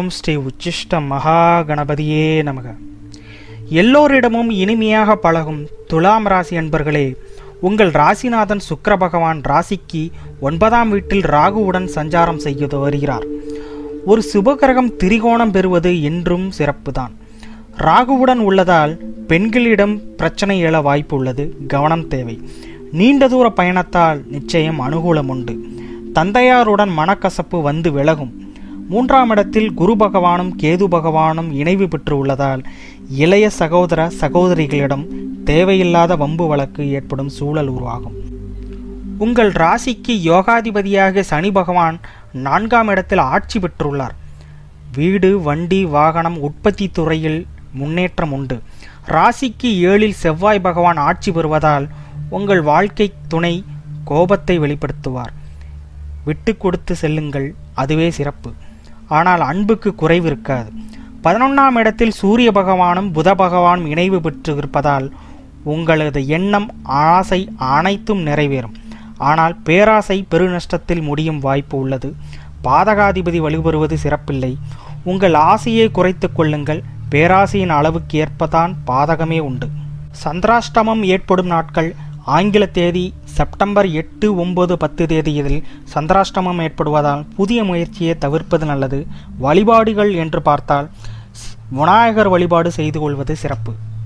ஓம் ஸ்ரீ உச்சிஷ்ட மகா கணபதியே நமக எல்லோரிடமும் இனிமையாக பழகும் துலாம் ராசி அன்பர்களே உங்கள் ராசிநாதன் சுக்கிர பகவான் ராசிக்கு ஒன்பதாம் வீட்டில் ராகுவுடன் சஞ்சாரம் செய்து வருகிறார் ஒரு சுபகிரகம் திரிகோணம் பெறுவது என்றும் சிறப்புதான் ராகுவுடன் உள்ளதால் பெண்களிடம் பிரச்சனை எழ வாய்ப்பு உள்ளது கவனம் தேவை நீண்ட தூர பயணத்தால் நிச்சயம் அனுகூலம் உண்டு தந்தையாருடன் மனக்கசப்பு வந்து விலகும் மூன்றாம் இடத்தில் குரு பகவானும் கேது பகவானும் இணைவு பெற்று உள்ளதால் இளைய சகோதர சகோதரிகளிடம் தேவையில்லாத வம்பு வழக்கு ஏற்படும் சூழல் உருவாகும் உங்கள் ராசிக்கு யோகாதிபதியாக சனி பகவான் நான்காம் இடத்தில் ஆட்சி பெற்றுள்ளார் வீடு வண்டி வாகனம் உற்பத்தி துறையில் முன்னேற்றம் உண்டு ராசிக்கு ஏழில் செவ்வாய் பகவான் ஆட்சி பெறுவதால் உங்கள் வாழ்க்கை துணை கோபத்தை வெளிப்படுத்துவார் விட்டு கொடுத்து செல்லுங்கள் அதுவே சிறப்பு ஆனால் அன்புக்கு குறைவு இருக்காது பதினொன்றாம் இடத்தில் சூரிய பகவானும் புத பகவானும் இணைவு பெற்று இருப்பதால் உங்களது எண்ணம் ஆசை அனைத்தும் நிறைவேறும் ஆனால் பேராசை பெருநஷ்டத்தில் முடியும் வாய்ப்பு உள்ளது பாதகாதிபதி வழிபெறுவது சிறப்பில்லை உங்கள் ஆசையை குறைத்துக் கொள்ளுங்கள் பேராசையின் அளவுக்கு ஏற்பதான் பாதகமே உண்டு சந்திராஷ்டமம் ஏற்படும் நாட்கள் ஆங்கில தேதி செப்டம்பர் எட்டு ஒன்பது பத்து தேதியில் சந்திராஷ்டமம் ஏற்படுவதால் புதிய முயற்சியை தவிர்ப்பது நல்லது வழிபாடுகள் என்று பார்த்தால் விநாயகர் வழிபாடு செய்து கொள்வது சிறப்பு